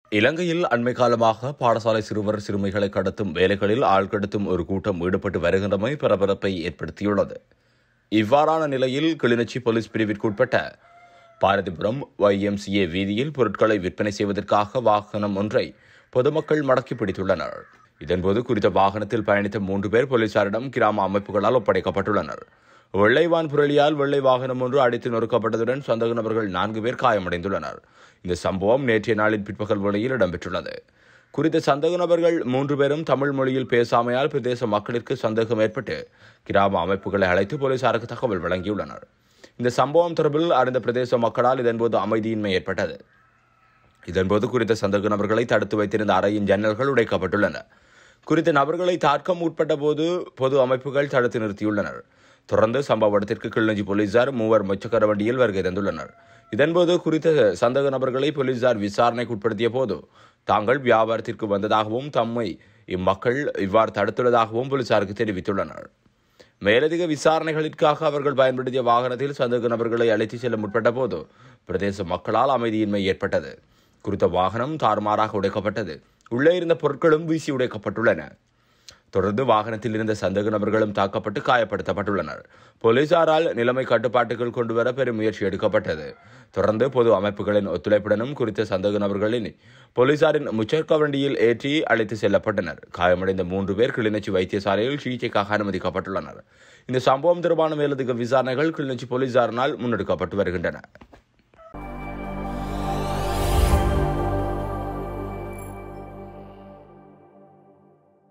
இலங்கையில் அண்மை காலமாக பாடசாலை சிறுவர் சிறுமிகளை கடத்தும் வேலைகளில் ஆள் கடத்தும் ஒரு கூட்டம் ஈடுபட்டு வருகின்றமை பரபரப்பை ஏற்படுத்தியுள்ளது இவ்வாறான நிலையில் கிளிநொச்சி போலீஸ் பிரிவிற்குட்பட்ட பாரதிபுரம் ஒய்எம்சிஏ வீதியில் பொருட்களை விற்பனை செய்வதற்காக வாகனம் ஒன்றை பொதுமக்கள் மடக்கி பிடித்துள்ளனர் இதன்போது குறித்த வாகனத்தில் பயணித்த மூன்று பேர் போலீசாரிடம் கிராம அமைப்புகளால் ஒப்படைக்கப்பட்டுள்ளனர் வெள்ளைவான் புரளியால் வெள்ளை வாகனம் ஒன்று அடித்து நொறுக்கப்பட்டதுடன் சந்தேக நபர்கள் நான்கு பேர் காயமடைந்துள்ளனர் இந்த சம்பவம் நேற்றைய நாளின் பிற்பகல் வேளையில் இடம்பெற்றுள்ளது குறித்த சந்தேக நபர்கள் மூன்று பேரும் தமிழ் மொழியில் பேசாமையால் பிரதேச மக்களிற்கு சந்தேகம் ஏற்பட்டு கிராம அமைப்புகளை அழைத்து போலீசாருக்கு தகவல் வழங்கியுள்ளனர் இந்த சம்பவம் தொடர்பில் அறிந்த பிரதேச மக்களால் இதன்போது அமைதியின்மை ஏற்பட்டது இதன்போது குறித்த சந்தேக நபர்களை தடுத்து வைத்திருந்த அறையின் ஜன்னல்கள் உடைக்கப்பட்டுள்ளன குறித்த நபர்களை தாக்கம் உட்பட்ட போது பொது அமைப்புகள் தடுத்து நிறுத்தியுள்ளனர் தொடர்ந்து சம்பவ இடத்திற்கு கிளிநொச்சி போலீசார் மூவர் மொச்சக்கர வண்டியில் வருகை தந்துள்ளனர் இதன்போது குறித்த சந்தேக நபர்களை போலீசார் விசாரணைக்கு உட்படுத்திய போது தாங்கள் வியாபாரத்திற்கு வந்ததாகவும் தம்மை இம்மக்கள் இவ்வாறு தடுத்துள்ளதாகவும் போலீசாருக்கு தெரிவித்துள்ளனர் மேலதிக விசாரணைகளுக்காக அவர்கள் பயன்படுத்திய வாகனத்தில் சந்தேக நபர்களை அழைத்துச் செல்ல முற்பட்ட போது பிரதேச மக்களால் அமைதியின்மை ஏற்பட்டது குறித்த வாகனம் தாறுமாறாக உடைக்கப்பட்டது உள்ளே இருந்த பொருட்களும் வீசி உடைக்கப்பட்டுள்ளன தொடர்ந்து வாகனத்தில் இருந்த சந்தேக நபர்களும் தாக்கப்பட்டு காயப்படுத்தப்பட்டுள்ளனர் போலீசாரால் நிலைமை கட்டுப்பாட்டுக்குள் கொண்டுவர பெரும் முயற்சி எடுக்கப்பட்டது தொடர்ந்து பொது அமைப்புகளின் ஒத்துழைப்புடனும் குறித்த சந்தேக நபர்களின் போலீசாரின் முச்சர்க்க வண்டியில் ஏற்றி அழைத்து செல்லப்பட்டனர் காயமடைந்த மூன்று பேர் கிளிநொச்சி வைத்தியசாலையில் சிகிச்சைக்காக அனுமதிக்கப்பட்டுள்ளனர் இந்த சம்பவம் தொடர்பான மேலதிக விசாரணைகள் கிளிநொச்சி போலீசாரினால் முன்னெடுக்கப்பட்டு வருகின்றன